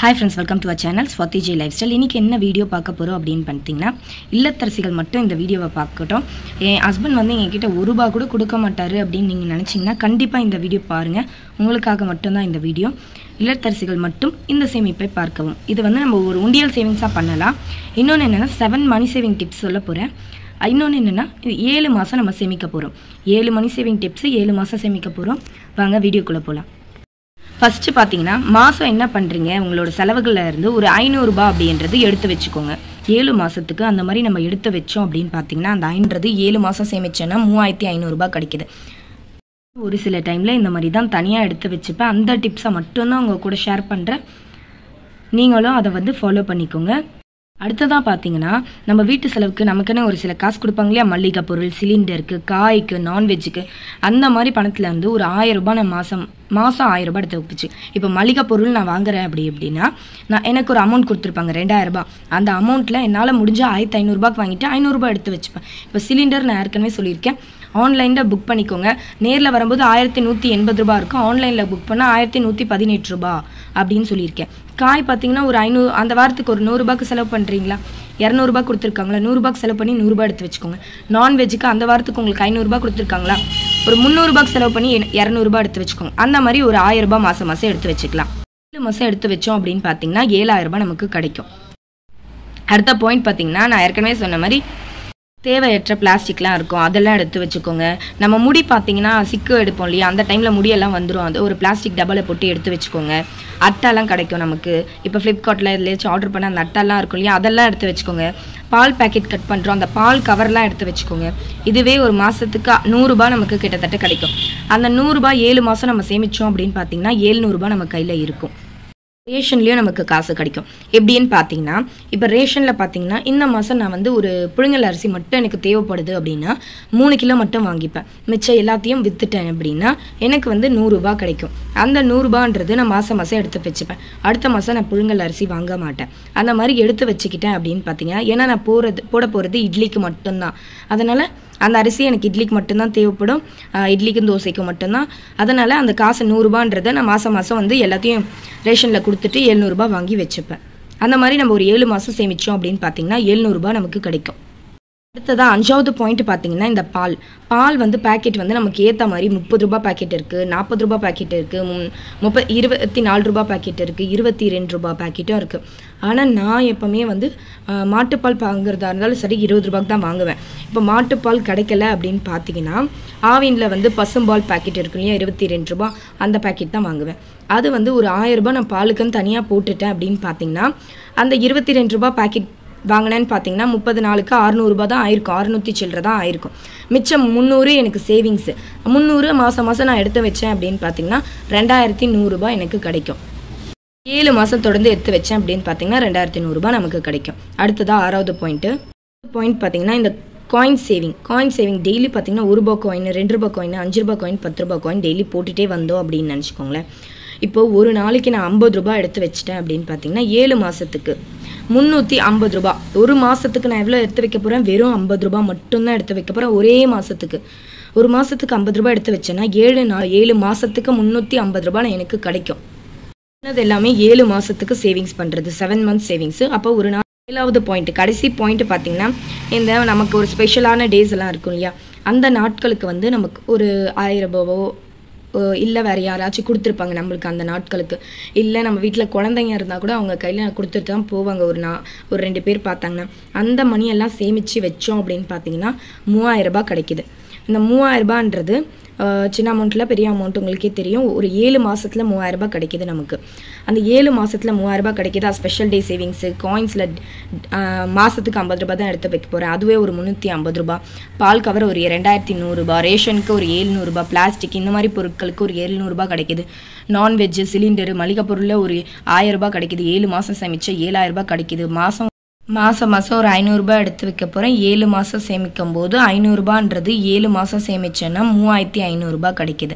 hi friends welcome to our channel Swathi ji life style இன்றைக்கி என்ன video பார்க்க போகிறோம் அப்படின்னு பார்த்தீங்கன்னா இல்லத்தரசிகள் மட்டும் இந்த வீடியோவை பார்க்கட்டும் என் ஹஸ்பண்ட் வந்து எங்ககிட்ட ஒரு ரூபா கூட கொடுக்க மாட்டார் அப்படின்னு நீங்கள் நினச்சிங்கன்னா கண்டிப்பாக இந்த வீடியோ பாருங்கள் உங்களுக்காக மட்டும்தான் இந்த வீடியோ இல்லத்தரசிகள் மட்டும் இந்த சேமிப்பை பார்க்கவும் இது வந்து நம்ம ஒரு உண்டியல் சேவிங்ஸாக பண்ணலாம் இன்னொன்று என்னென்னா செவன் மணி சேவிங் டிப்ஸ் சொல்ல போகிறேன் இன்னொன்று என்னென்னா ஏழு மாதம் நம்ம சேமிக்க போகிறோம் ஏழு மணி சேவிங் டிப்ஸு ஏழு மாதம் சேமிக்க போகிறோம் வாங்க வீடியோக்குள்ளே போகலாம் ஃபஸ்ட்டு பார்த்தீங்கன்னா மாதம் என்ன பண்ணுறீங்க உங்களோட செலவுகளில் இருந்து ஒரு ஐநூறுரூபா அப்படின்றது எடுத்து வச்சுக்கோங்க ஏழு மாதத்துக்கு அந்த மாதிரி நம்ம எடுத்து வச்சோம் அப்படின்னு பார்த்தீங்கன்னா அந்த ஐன்றது ஏழு மாதம் சேமிச்சோன்னா மூவாயிரத்தி ஐநூறுரூபா கிடைக்குது ஒரு சில டைமில் இந்த மாதிரி தான் தனியாக எடுத்து வச்சுப்பேன் அந்த டிப்ஸை மட்டும்தான் உங்கள் கூட ஷேர் பண்ணுறேன் நீங்களும் அதை வந்து ஃபாலோ பண்ணிக்கோங்க அடுத்ததாக பார்த்தீங்கன்னா நம்ம வீட்டு செலவுக்கு நமக்குன்னு ஒரு சில காசு கொடுப்பாங்க இல்லையா மல்லிகை பொருள் சிலிண்டருக்கு காய்க்கு நான்வெஜ்ஜுக்கு அந்த மாதிரி பணத்தில் இருந்து ஒரு ஆயிரம் ரூபாய் நான் மாதம் மாதம் ஆயிரம் ரூபாய் எடுத்து வைப்பிச்சு இப்போ மளிகை பொருள் நான் வாங்குறேன் அப்படி எப்படின்னா நான் எனக்கு ஒரு அமௌண்ட் கொடுத்துருப்பாங்க ரெண்டாயிரம் ரூபாய் அந்த அமௌண்ட்டில் என்னால் முடிஞ்ச ஆயிரத்தி ஐநூறுரூபாக்கு வாங்கிட்டு ஐநூறுரூபா எடுத்து வச்சுப்பேன் இப்போ சிலிண்டர் நான் ஏற்கனவே சொல்லியிருக்கேன் ஆன்லைனில் புக் பண்ணிக்கோங்க நேரில் வரும்போது ஆயிரத்தி நூற்றி எண்பது ரூபா இருக்கும் ஆன்லைனில் புக் பண்ணால் ஆயிரத்தி நூற்றி பதினெட்டு ரூபா அப்படின்னு சொல்லியிருக்கேன் காய் பார்த்தீங்கன்னா ஒரு ஐநூறு அந்த வாரத்துக்கு ஒரு நூறுரூபாக்கு செலவு பண்ணுறீங்களா இரநூறுபா கொடுத்துருக்காங்களா நூறுரூபாக்கு செலவு பண்ணி நூறுரூபா எடுத்து வச்சுக்கோங்க நான்வெஜ்ஜுக்கு அந்த வாரத்துக்கு உங்களுக்கு ஐநூறுரூபா கொடுத்துருக்காங்களா ஒரு முந்நூறுபாக்கு செலவு பண்ணி இரநூறுபா எடுத்து வச்சுக்கோங்க அந்த மாதிரி ஒரு ஆயிரம் ரூபாய் மாதம் மாதம் எடுத்து வச்சுக்கலாம் ஏழு மாதம் எடுத்து வச்சோம் அப்படின்னு பார்த்தீங்கன்னா ஏழாயிரம் ரூபாய் நமக்கு கிடைக்கும் அடுத்த பாயிண்ட் பார்த்தீங்கன்னா நான் ஏற்கனவே சொன்ன மாதிரி தேவையற்ற பிளாஸ்டிக்லாம் இருக்கும் அதெல்லாம் எடுத்து வச்சுக்கோங்க நம்ம முடி பார்த்தீங்கன்னா சிக்கு எடுப்போம் இல்லையா அந்த டைமில் முடியெல்லாம் வந்துடும் அது ஒரு பிளாஸ்டிக் டபலை போட்டு எடுத்து வச்சுக்கோங்க அட்டைலாம் கிடைக்கும் நமக்கு இப்போ ஃப்ளிப்கார்ட்டில் இதுலேயாச்சும் ஆர்டர் பண்ண அந்த அட்டைலாம் இருக்கும் இல்லையா அதெல்லாம் எடுத்து வச்சுக்கோங்க பால் பேக்கெட் கட் பண்ணுறோம் அந்த பால் கவர்லாம் எடுத்து வச்சுக்கோங்க இதுவே ஒரு மாதத்துக்கு நூறுரூபா நமக்கு கிட்டத்தட்ட கிடைக்கும் அந்த நூறுரூபா ஏழு மாதம் நம்ம சேமித்தோம் அப்படின்னு பார்த்தீங்கன்னா ஏழ்நூறுபா நம்ம கையில் இருக்கும் ரேஷன்லேயும் நமக்கு காசு கிடைக்கும் எப்படின்னு பார்த்தீங்கன்னா இப்போ ரேஷனில் பார்த்தீங்கன்னா இந்த மாதம் நான் வந்து ஒரு புழுங்கல் அரிசி மட்டும் எனக்கு தேவைப்படுது அப்படின்னா மூணு கிலோ மட்டும் வாங்கிப்பேன் மிச்சம் எல்லாத்தையும் விற்றுட்டேன் அப்படின்னா எனக்கு வந்து நூறுரூபா கிடைக்கும் அந்த நூறுரூபான்றது நான் மாதம் மாதம் எடுத்து வச்சுப்பேன் அடுத்த மாதம் நான் புழுங்கல் அரிசி வாங்க மாட்டேன் அந்த மாதிரி எடுத்து வச்சுக்கிட்டேன் அப்படின்னு பார்த்தீங்கன்னா ஏன்னா நான் போகிறது போட போகிறது இட்லிக்கு மட்டும்தான் அதனால் அந்த அரிசி எனக்கு இட்லிக்கு மட்டும்தான் தேவைப்படும் இட்லிக்கும் தோசைக்கும் மட்டும்தான் அதனால் அந்த காசு நூறுரூபான்றதை நான் மாதம் மாதம் வந்து எல்லாத்தையும் ரேஷனில் கொடுத்துட்டு எழுநூறுபா வாங்கி வச்சுப்பேன் அந்த மாதிரி நம்ம ஒரு ஏழு மாதம் சேமித்தோம் அப்படின்னு பார்த்தீங்கன்னா எழுநூறுபா நமக்கு கிடைக்கும் அடுத்ததாக அஞ்சாவது பாயிண்ட் பார்த்தீங்கன்னா இந்த பால் பால் வந்து பேக்கெட் வந்து நமக்கு ஏற்ற மாதிரி முப்பது ரூபா பேக்கெட் இருக்குது நாற்பது ரூபா பேக்கெட் இருக்குது முப்ப இருபத்தி நாலு ரூபா பேக்கெட் இருக்குது இருபத்தி ரெண்டு ரூபா பேக்கெட்டும் இருக்குது ஆனால் நான் எப்போவுமே வந்து மாட்டுப்பால் வாங்குறதா இருந்தாலும் சரி இருபது ரூபாய்க்கு தான் வாங்குவேன் இப்போ மாட்டுப்பால் கிடைக்கல அப்படின்னு பார்த்தீங்கன்னா ஆவினில் வந்து பசும்பால் பேக்கெட் இருக்கு இல்லையா இருபத்தி ரெண்டு ரூபா அந்த பேக்கெட் தான் வாங்குவேன் அது வந்து ஒரு ஆயிரம் ரூபாய் நான் பாலுக்குன்னு தனியாக போட்டுட்டேன் அப்படின்னு பார்த்தீங்கன்னா அந்த இருபத்தி ரெண்டு ரூபா பேக்கெட் வாங்கினேன்னு பார்த்தீங்கன்னா முப்பது நாளுக்கு அறுநூறுபா தான் ஆயிருக்கும் அறுநூற்றி சில்லற தான் ஆயிருக்கும் மிச்சம் முந்நூறு எனக்கு சேவிங்ஸு முந்நூறு மாதம் மாதம் நான் எடுத்து வச்சேன் அப்படின்னு பார்த்தீங்கன்னா ரெண்டாயிரத்தி நூறுரூபா எனக்கு கிடைக்கும் ஏழு மாதம் தொடர்ந்து எடுத்து வச்சேன் அப்படின்னு பார்த்தீங்கன்னா ரெண்டாயிரத்தி நூறுரூபா நமக்கு கிடைக்கும் அடுத்ததாக ஆறாவது பாயிண்ட்டு பாயிண்ட் பார்த்தீங்கன்னா இந்த coin saving coin saving daily பார்த்தீங்கன்னா ஒரு ரூபா காயின் ரெண்டு ரூபா காயின் அஞ்சு ரூபா காயின் பத்து ரூபா காயின் டெய்லி போட்டுகிட்டே வந்தோம் அப்படின்னு நினச்சிக்கோங்களேன் இப்போ ஒரு நாளைக்கு நான் ஐம்பது ரூபாய் எடுத்து வச்சிட்டேன் அப்படின்னு பார்த்தீங்கன்னா ஏழு மாதத்துக்கு முந்நூற்றி ஐம்பது ரூபா ஒரு மாதத்துக்கு நான் எவ்வளோ எடுத்து வைக்க போகிறேன் வெறும் ஐம்பது ரூபா மட்டும்தான் எடுத்து வைக்க போகிறேன் ஒரே மாதத்துக்கு ஒரு மாதத்துக்கு ஐம்பது ரூபாய் எடுத்து வச்சேன்னா ஏழு நாள் ஏழு மாதத்துக்கு முந்நூற்றி ஐம்பது ரூபாய் எனக்கு கிடைக்கும் அது எல்லாமே ஏழு மாதத்துக்கு சேவிங்ஸ் பண்ணுறது செவன் மந்த்ஸ் சேவிங்ஸு அப்போ ஒரு நாள் ஏழாவது பாயிண்ட் கடைசி பாயிண்ட் பார்த்தீங்கன்னா இந்த நமக்கு ஒரு ஸ்பெஷலான டேஸ் எல்லாம் இருக்கும் இல்லையா அந்த நாட்களுக்கு வந்து நமக்கு ஒரு ஆயிரம் ரூபாவோ இல்லை வேறு யாராச்சும் கொடுத்துருப்பாங்க நம்மளுக்கு அந்த நாட்களுக்கு இல்லை நம்ம வீட்டில் குழந்தைங்க இருந்தால் கூட அவங்க கையில் கொடுத்துட்டு தான் போவாங்க ஒரு நா ஒரு ரெண்டு பேர் பார்த்தாங்கன்னா அந்த மணியெல்லாம் சேமித்து வச்சோம் அப்படின்னு பார்த்தீங்கன்னா மூவாயிரரூபா கிடைக்கிது இந்த மூவாயிரரூபான்றது சின்ன அமௌண்ட்டில் பெரிய அமௌண்ட் உங்களுக்கே தெரியும் ஒரு ஏழு மாதத்தில் மூவாயிரரூபா கிடைக்கிது நமக்கு அந்த ஏழு மாதத்தில் மூவாயிரரூபா கிடைக்கிது ஸ்பெஷல் டே சேவிங்ஸு காயின்ஸில் மாதத்துக்கு ஐம்பது ரூபா தான் எடுத்து வைக்க போகிறேன் அதுவே ஒரு முந்நூற்றி ஐம்பது ரூபா பால் கவர் ஒரு ரெண்டாயிரத்தி நூறுரூபா ரேஷனுக்கு ஒரு ஏழ்நூறுபா பிளாஸ்டிக் இந்த மாதிரி பொருட்களுக்கு ஒரு ஏழ்நூறுபா கிடைக்கிது நான்வெஜ்ஜு சிலிண்டரு மளிகை பொருளில் ஒரு ஆயிரரூபா கிடைக்கிது ஏழு மாதம் சேமிச்சா ஏழாயிரரூபா கிடைக்கிது மாதம் மாதம் மாதம் ஒரு ஐநூறுரூபா எடுத்து வைக்க போகிறேன் ஏழு மாதம் சேமிக்கும் போது ஐநூறுரூபான்றது ஏழு மாதம் சேமிச்சேன்னா மூவாயிரத்தி ஐநூறுரூபா கிடைக்கிது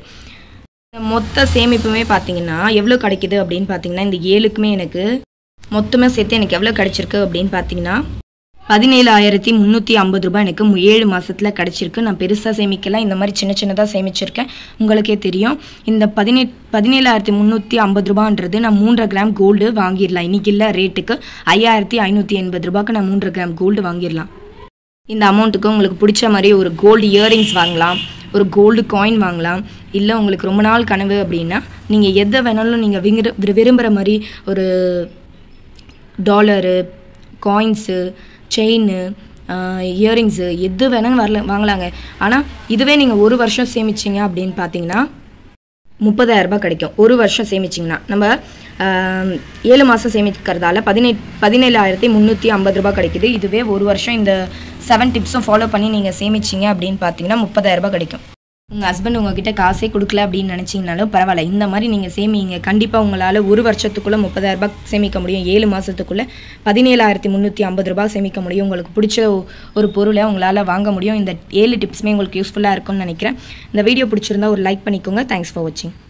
மொத்த சேமிப்புமே பார்த்தீங்கன்னா எவ்வளோ கிடைக்கிது அப்படின்னு பார்த்தீங்கன்னா இந்த ஏழுக்குமே எனக்கு மொத்தமாக சேர்த்து எனக்கு எவ்வளோ கிடைச்சிருக்கு அப்படின்னு பார்த்தீங்கன்னா பதினேழாயிரத்தி முந்நூற்றி ஐம்பது ரூபாய் எனக்கு மு- ஏழு மாசத்துல கிடச்சிருக்கு நான் பெருசாக சேமிக்கல இந்த மாதிரி சின்ன சின்னதாக சேமிச்சிருக்கேன் உங்களுக்கே தெரியும் இந்த பதினெ பதினேழாயிரத்தி முந்நூற்றி ஐம்பது ரூபான்றது நான் மூன்றரை கிராம் கோல்டு வாங்கிடலாம் இன்னைக்கு இல்லை ரேட்டுக்கு ஐயாயிரத்தி ஐநூற்றி எண்பது ரூபாய்க்கு நான் மூன்றரை கிராம் கோல்டு வாங்கிடலாம் இந்த அமௌண்ட்டுக்கு உங்களுக்கு பிடிச்ச மாதிரி ஒரு கோல்டு இயரிங்ஸ் வாங்கலாம் ஒரு கோல்டு காயின் வாங்கலாம் இல்லை உங்களுக்கு ரொம்ப நாள் கனவு அப்படின்னா நீங்கள் எதை வேணாலும் நீங்கள் விரும்புகிற விரும்புகிற மாதிரி ஒரு டாலரு காயின்ஸு செயின் இயரிங்ஸு எது வேணாலும் வரல வாங்கலாங்க ஆனால் இதுவே நீங்கள் ஒரு வருஷம் சேமிச்சிங்க அப்படின்னு பார்த்தீங்கன்னா முப்பதாயிரம் ரூபாய் கிடைக்கும் ஒரு வருஷம் சேமிச்சிங்கன்னா நம்ம ஆம், ஏழு மாதம் சேமிக்கிறதால பதினெட் பதினேழாயிரத்தி முந்நூற்றி ஐம்பது ரூபாய் கிடைக்குது இதுவே ஒரு வருஷம் இந்த செவன் டிப்ஸும் ஃபாலோ பண்ணி நீங்கள் சேமிச்சிங்க அப்படின்னு பார்த்தீங்கன்னா முப்பதாயிரம் ரூபாய் கிடைக்கும் உங்கள் ஹஸ்பண்ட் உங்ககிட்ட காசே கொடுக்கல அப்படின்னு நினச்சிங்கனாலும் பரவாயில்ல இந்த மாதிரி நீங்கள் சேமிங்க கண்டிப்பாக உங்களால் ஒரு வருஷத்துக்குள்ளே முப்பதாயிரம் ரூபாய் சேமிக்க முடியும் ஏழு மாதத்துக்குள்ளே பதினேழாயிரத்தி முந்நூற்றி ஐம்பது ரூபாய் சேமிக்க முடியும் உங்களுக்கு பிடிச்ச ஒ- ஒரு பொருளை உங்களால் வாங்க முடியும் இந்த ஏழு டிப்ஸுமே உங்களுக்கு யூஸ்ஃபுல்லாக இருக்கும்னு நினைக்கிறேன் இந்த வீடியோ பிடிச்சிருந்தா ஒரு லைக் பண்ணிக்கோங்க தேங்க்ஸ் ஃபார் வாட்சிங்